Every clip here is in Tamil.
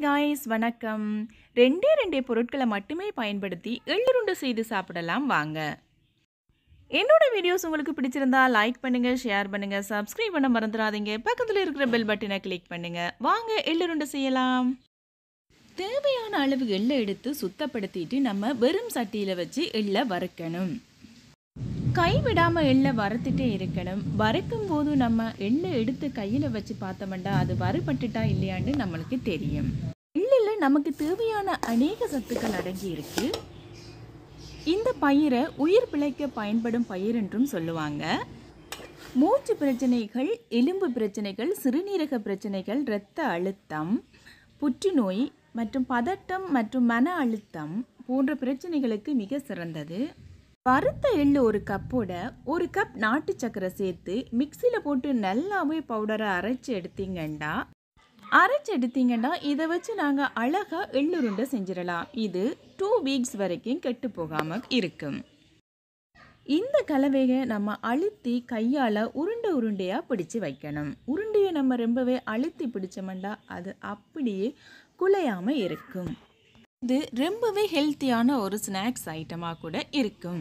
காய்ஸ் வணக்கம் ரெண்டே ரெண்டே பொருட்களை மட்டுமே பயன்படுத்தி எள்ளுருண்டை செய்து சாப்பிடலாம் வாங்க என்னோட வீடியோஸ் உங்களுக்கு பிடிச்சிருந்தா லைக் பண்ணுங்க ஷேர் பண்ணுங்க சப்ஸ்கிரைப் பண்ண மறந்துடாதீங்க பக்கத்தில் இருக்கிற பெல் பட்டனை கிளிக் பண்ணுங்க வாங்க எள்ளுருண்டை செய்யலாம் தேவையான அளவு எள்ளை எடுத்து சுத்தப்படுத்திட்டு நம்ம வெறும் சட்டியில் வச்சு எள்ளை வறுக்கணும் கைவிடாம எள்ளை வறுத்துட்டே இருக்கணும் வறுக்கும் போது நம்ம எள்ளை எடுத்து கையில் வச்சு பார்த்தோம்னா அது வறுபட்டுட்டா இல்லையான்னு நம்மளுக்கு தெரியும் எள்ளில் நமக்கு தேவையான அநேக சத்துக்கள் அடங்கி இருக்கு இந்த பயிரை உயிர் பிழைக்க பயன்படும் பயிர் என்றும் சொல்லுவாங்க மூச்சு பிரச்சனைகள் எலும்பு பிரச்சனைகள் சிறுநீரக பிரச்சனைகள் இரத்த அழுத்தம் புற்றுநோய் மற்றும் பதட்டம் மற்றும் மன அழுத்தம் போன்ற பிரச்சனைகளுக்கு மிக சிறந்தது வறுத்த எள்ளு ஒரு கப்போட ஒரு கப் நாட்டு சக்கரை சேர்த்து மிக்சியில் போட்டு நல்லாவே பவுடரை அரைச்சி எடுத்தீங்கன்னா அரைச்சி எடுத்தீங்கன்னா இதை வச்சு நாங்கள் அழகாக எள்ளுருண்டை செஞ்சிடலாம் இது டூ வீக்ஸ் வரைக்கும் கெட்டு போகாமல் இருக்கும் இந்த கலவையை நம்ம அழுத்தி கையால் உருண்டை உருண்டையாக பிடிச்சு வைக்கணும் உருண்டையை நம்ம ரொம்பவே அழுத்தி பிடிச்சோம்னா அது அப்படியே குலையாமல் இருக்கும் இது ரொம்பவே ஹெல்த்தியான ஒரு ஸ்நாக்ஸ் ஐட்டமாக கூட இருக்கும்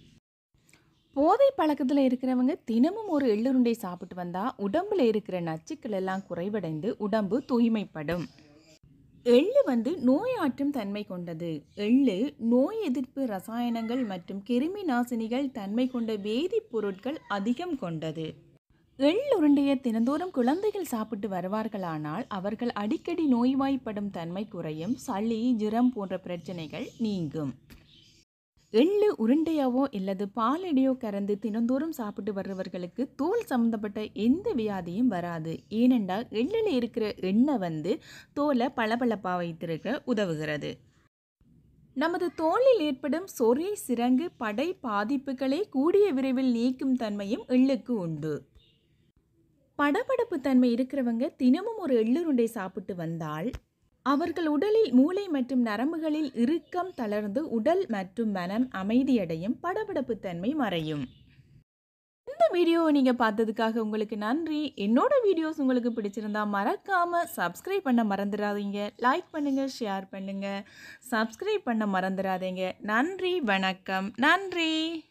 போதை பழக்கத்தில் இருக்கிறவங்க தினமும் ஒரு எள்ளுருண்டை சாப்பிட்டு வந்தால் உடம்புல இருக்கிற நச்சுக்கள் எல்லாம் குறைவடைந்து உடம்பு தூய்மைப்படும் எள்ளு வந்து நோயாற்றும் தன்மை கொண்டது எள்ளு நோய் எதிர்ப்பு ரசாயனங்கள் மற்றும் கிருமி நாசினிகள் தன்மை கொண்ட வேதிப்பொருட்கள் அதிகம் கொண்டது எள்ளுருண்டையை தினந்தோறும் குழந்தைகள் சாப்பிட்டு வருவார்களானால் அவர்கள் அடிக்கடி நோய்வாய்ப்படும் தன்மை குறையும் சளி ஜுரம் போன்ற பிரச்சனைகள் நீங்கும் எள்ளு உருண்டையாவோ இல்லது பாலடியோ கறந்து தினந்தோறும் சாப்பிட்டு வர்றவர்களுக்கு தோல் சம்மந்தப்பட்ட எந்த வியாதியும் வராது ஏனென்றால் எள்ளில் இருக்கிற எண்ணெய் வந்து தோலை பளபளப்பாக வைத்திருக்க உதவுகிறது நமது தோலில் ஏற்படும் சொறி சிரங்கு படை பாதிப்புகளை கூடிய விரைவில் நீக்கும் தன்மையும் எள்ளுக்கு உண்டு படபடப்பு தன்மை இருக்கிறவங்க தினமும் ஒரு எள்ளுருண்டை சாப்பிட்டு வந்தால் அவர்கள் உடலில் மூளை மற்றும் நரம்புகளில் இறுக்கம் தளர்ந்து உடல் மற்றும் மனம் அமைதியடையும் படபடப்பு தன்மை மறையும் இந்த வீடியோவை நீங்கள் பார்த்ததுக்காக உங்களுக்கு நன்றி என்னோட வீடியோஸ் உங்களுக்கு பிடிச்சிருந்தா மறக்காமல் சப்ஸ்கிரைப் பண்ண மறந்துடாதீங்க லைக் பண்ணுங்கள் ஷேர் பண்ணுங்கள் சப்ஸ்கிரைப் பண்ண மறந்துடாதீங்க நன்றி வணக்கம் நன்றி